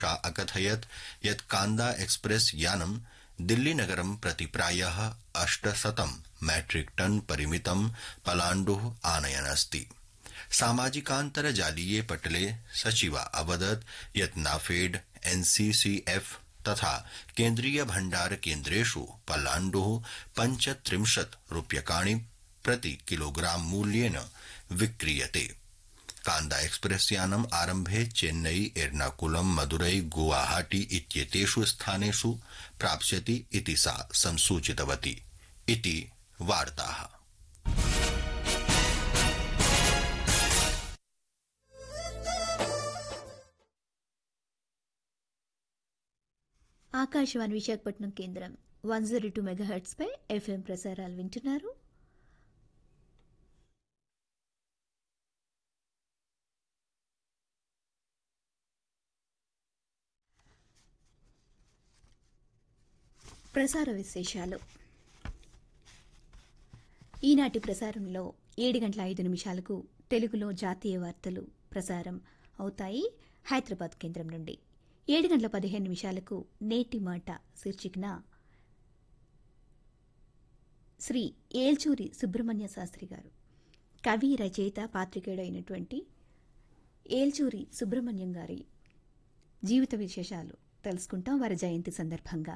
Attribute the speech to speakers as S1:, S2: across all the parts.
S1: का अकथयत् यत् कान्दा एक्सप्रेस यानं दिल्लीनगरं प्रति प्रायः अष्टशतं मैट्रिक टन परिमितं पलाण्डुः आनयन् सामाजिकान्तर्जालीये पटले सचिवा अवदत् यत् नाफेड एनसीसीएफ तथा केन्द्रीय भण्डार केन्द्रेष् पलाण्डुः पञ्चत्रिंशत् रूप्यकाणि प्रति किलोग्राम मूल्येन विक्रीयते कान्दा एक्सप्रेस यानम् आरम्भे चेन्नई एर्नाकुलम मदुरै गुवाहाटी इत्येतेषु स्थानेषु प्राप्स्यति इति सा संसूचितवती इति वार्ताः
S2: ఆకాశవాణి విశాఖపట్నం కేంద్రం వన్ జీరో టూ మెగాహెట్స్ పై ఎఫ్ఎం ప్రసారాలు వింటున్నారు ప్రసార విశేషాలు ఈనాటి ప్రసారంలో ఏడు గంటల ఐదు నిమిషాలకు తెలుగులో జాతీయ వార్తలు ప్రసారం అవుతాయి హైదరాబాద్ కేంద్రం నుండి ఏడు గంటల పదిహేను నిమిషాలకు నేటి మాట శీర్షికన శ్రీ ఏల్చూరి సుబ్రహ్మణ్య శాస్త్రి గారు కవి రచయిత పాత్రికేయుడు అయినటువంటి ఏల్చూరి సుబ్రహ్మణ్యం గారి జీవిత విశేషాలు తెలుసుకుంటాం వారి జయంతి సందర్భంగా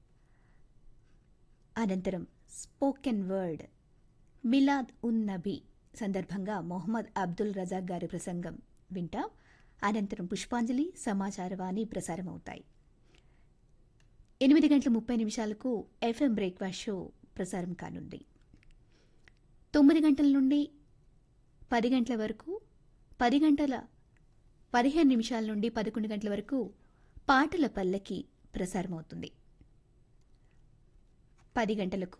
S2: అనంతరం స్పోకెన్ వర్డ్ మిలాద్ ఉన్ నబీ సందర్భంగా మొహమ్మద్ అబ్దుల్ రజాక్ గారి ప్రసంగం వింటాం అనంతరం పుష్పాంజలి సమాచారవాణి ప్రసారమవుతాయి ఎనిమిది గంటల ముప్పై నిమిషాలకు ఎఫ్ఎం బ్రేక్ఫాస్ట్ షో ప్రసారం కానుంది తొమ్మిది గంటల నుండి పది గంటల వరకు పది గంటల పదిహేను నిమిషాల నుండి పదకొండు గంటల వరకు పాటల పల్లకి ప్రసారమవుతుంది పది గంటలకు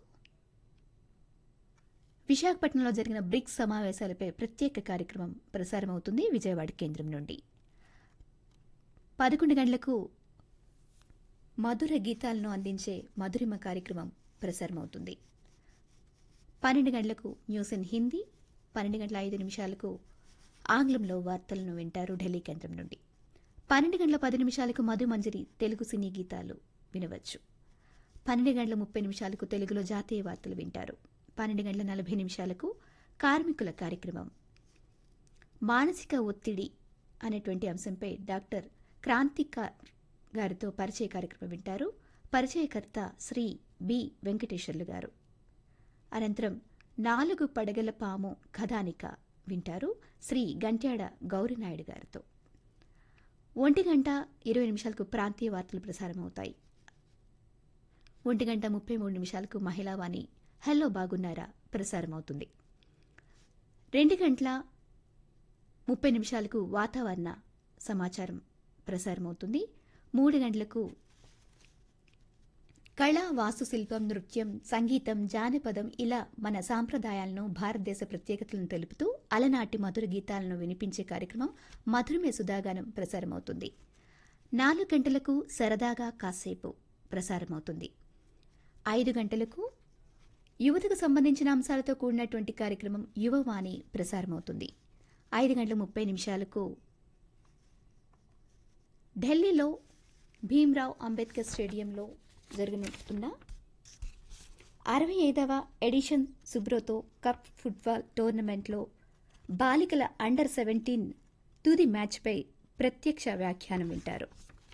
S2: విశాఖపట్నంలో జరిగిన బ్రిక్స్ సమావేశాలపై ప్రత్యేక కార్యక్రమం ప్రసారమవుతుంది విజయవాడ కేంద్రం నుండి పదకొండు గంటలకు మధుర గీతాలను అందించే మధురిమ కార్యక్రమం ప్రసారమవుతుంది పన్నెండు గంటలకు న్యూస్ ఇన్ హిందీ పన్నెండు గంటల ఐదు నిమిషాలకు ఆంగ్లంలో వార్తలను వింటారు ఢిల్లీ కేంద్రం నుండి పన్నెండు గంటల పది నిమిషాలకు మధుమంజరి తెలుగు సినీ గీతాలు వినవచ్చు పన్నెండు గంటల ముప్పై నిమిషాలకు తెలుగులో జాతీయ వార్తలు వింటారు పన్నెండు గంటల నలభై నిమిషాలకు కార్మికుల కార్యక్రమం మానసిక ఒత్తిడి అనేటువంటి అంశంపై డాక్టర్ క్రాంతికార్ గారితో పరిచయ కార్యక్రమం వింటారు పరిచయకర్త శ్రీ బి వెంకటేశ్వర్లు గారు అనంతరం నాలుగు పడగల పాము కథానిక వింటారు శ్రీ గంట్యాడ గౌరినాయుడు గారితో ఒంటి గంట ఇరవై నిమిషాలకు ప్రాంతీయ వార్తలు ప్రసారమవుతాయి ఒంటి గంట ముప్పై మూడు నిమిషాలకు మహిళావాణి హలో బాగున్నారా ప్రసారమవుతుంది రెండు గంటల ముప్పై నిమిషాలకు వాతావరణ సమాచారం ప్రసారమవుతుంది మూడు గంటలకు కళ వాస్తుశిల్పం నృత్యం సంగీతం జానపదం ఇలా మన సాంప్రదాయాలను భారతదేశ ప్రత్యేకతలను తెలుపుతూ అలనాటి మధుర గీతాలను వినిపించే కార్యక్రమం మధురమే సుధాగానం ప్రసారమవుతుంది నాలుగు గంటలకు సరదాగా కాసేపు ప్రసారమవుతుంది ఐదు గంటలకు యువతకు సంబంధించిన అంశాలతో కూడినటువంటి కార్యక్రమం యువవాణి ప్రసారమవుతుంది ఐదు గంటల ముప్పై నిమిషాలకు ఢిల్లీలో భీమ్రావ్ అంబేద్కర్ స్టేడియంలో జరగనున్న అరవై ఐదవ ఎడిషన్ సుబ్రోతో కప్ ఫుట్బాల్ టోర్నమెంట్లో బాలికల అండర్ సెవెంటీన్ తుది మ్యాచ్పై ప్రత్యక్ష వ్యాఖ్యానం వింటారు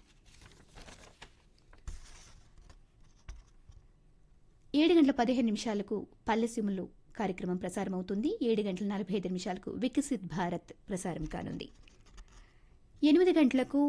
S2: ఏడు గంటల పదిహేను నిమిషాలకు పల్లెసీములు కార్యక్రమం ప్రసారమవుతుంది ఏడు గంటల నలభై ఐదు నిమిషాలకు వికసిత్ భారత్ ప్రసారం కానుంది ఎనిమిది గంటలకు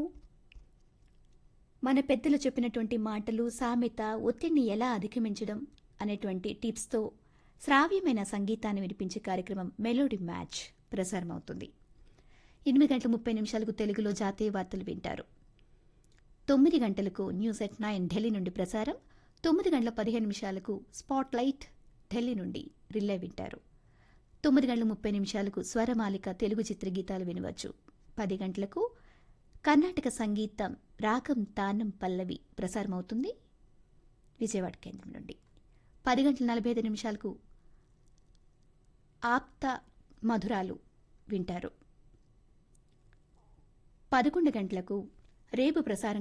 S2: మన పెద్దలు చెప్పినటువంటి మాటలు సామెత ఒత్తిడిని ఎలా అధిగమించడం అనేటువంటి టిప్స్తో శ్రావ్యమైన సంగీతాన్ని వినిపించే కార్యక్రమం మెలోడీ మ్యాచ్ ప్రసారమవుతుంది ఎనిమిది గంటల ముప్పై నిమిషాలకు తెలుగులో జాతీయ వార్తలు వింటారు తొమ్మిది గంటలకు న్యూస్ ఎట్ నైన్ ఢిల్లీ నుండి ప్రసారం తొమ్మిది గంటల పదిహేను నిమిషాలకు స్పాట్ లైట్ ఢిల్లీ నుండి రిలే వింటారు తొమ్మిది గంటల ముప్పై నిమిషాలకు స్వరమాలిక తెలుగు చిత్రగీతాలు వినవచ్చు పది గంటలకు కర్ణాటక సంగీతం రాగం తానం పల్లవి ప్రసారమవుతుంది విజయవాడ కేంద్రం నుండి పది గంటల నలభై ఐదు నిమిషాలకు ఆప్త మధురాలు వింటారు పదకొండు గంటలకు రేపు ప్రసారం